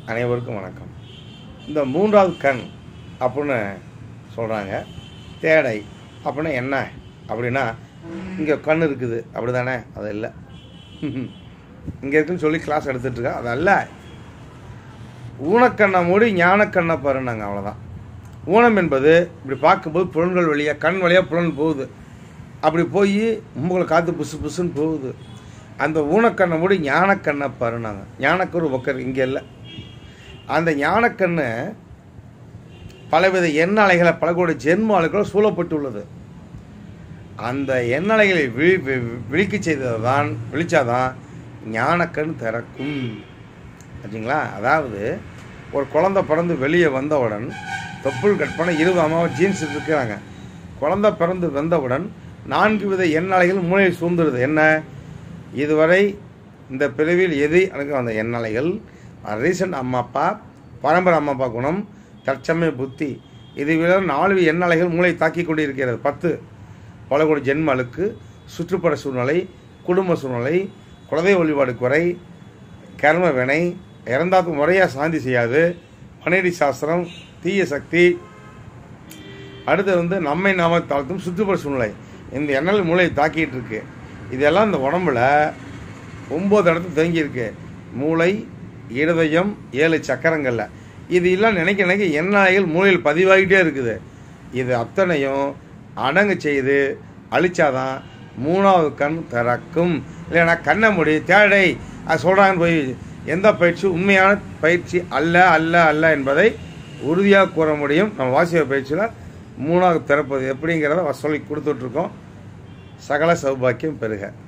அனைவருக்கும் வணக்கம் இந்த மூன்றாவது கண் அப்படின்னு சொல்கிறாங்க தேடை அப்படின்னா என்ன அப்படின்னா இங்கே கண் இருக்குது அப்படி தானே அது இல்லை இங்கே இருக்குன்னு சொல்லி கிளாஸ் எடுத்துகிட்ருக்கேன் அதல்ல ஊனக்கண்ணை மூடி ஞானக்கண்ணை பாருனாங்க அவ்வளோதான் ஊனம் என்பது இப்படி பார்க்கும்போது புலன்கள் வழியாக கண் வழியாக புலன் போகுது அப்படி போய் உங்களை காற்று புசு புசுன்னு போகுது அந்த ஊனக்கண்ணை மூடி ஞானக்கண்ணை பாருனாங்க ஞானக்கரு ஒக்கர் இங்கே இல்லை அந்த ஞானக்கண்ணு பலவித எண்ணலைகளை பல கோடி ஜென்ம அலைகளோ சூழப்பட்டுள்ளது அந்த எண்ணலைகளை விழி வி- விழிக்க செய்தது தான் விழிச்சாதான் ஞானக்கண் திறக்கும் ஆச்சுங்களா அதாவது ஒரு குழந்தை பிறந்து வெளியே வந்தவுடன் தொப்புள் கட் பண்ண இருபது அம்மாவை ஜீன்ஸ் இருக்கிறாங்க குழந்தை பிறந்து வந்தவுடன் நான்கு வித எண்ணலைகள் மூளையை சூழ்ந்துடுது என்ன இதுவரை இந்த பிறவியில் எது எனக்கு வந்த எண்ணலைகள் ரீசன்ட் அம்மா அப்பா பரம்பரை அம்மா அப்பா குணம் தற்சமய புத்தி இது விட நாலு எண்ணலைகள் மூளை தாக்கி கொண்டிருக்கிறது பத்து பல கோடி ஜென்மலுக்கு சுற்றுப்புற சூழ்நிலை குடும்ப சூழ்நிலை குலதெய்வ வழிபாடு குறை கர்ம வினை இறந்தாக்கு முறையாக சாந்தி செய்யாது மனைவி சாஸ்திரம் தீய சக்தி அடுத்து வந்து நம்மை நாம தாழ்த்தும் சுற்றுப்புற சூழ்நிலை இந்த எண்ணல் மூளை தாக்கிட்டு இருக்கு இதெல்லாம் இந்த உடம்புல ஒம்பது இடத்துல தேங்கியிருக்கு மூளை இருதயம் ஏழு சக்கரங்களில் இது எல்லாம் நினைக்க நினைக்க எண்ணெய்கள் மூளையில் பதிவாகிட்டே இருக்குது இது அத்தனையும் அடங்கு செய்து அழிச்சாதான் மூணாவது கண் திறக்கும் இல்லைன்னா கண்ணை மூடி தேடை அது சொல்கிறாங்கன்னு போய் எந்த பயிற்சி உண்மையான பயிற்சி அல்ல அல்ல அல்ல என்பதை உறுதியாக கூற முடியும் நம்ம வாசிய பயிற்சியில் மூணாவது திறப்பது எப்படிங்கிறத சொல்லி கொடுத்துட்ருக்கோம் சகல சௌபாக்கியம் பெறுக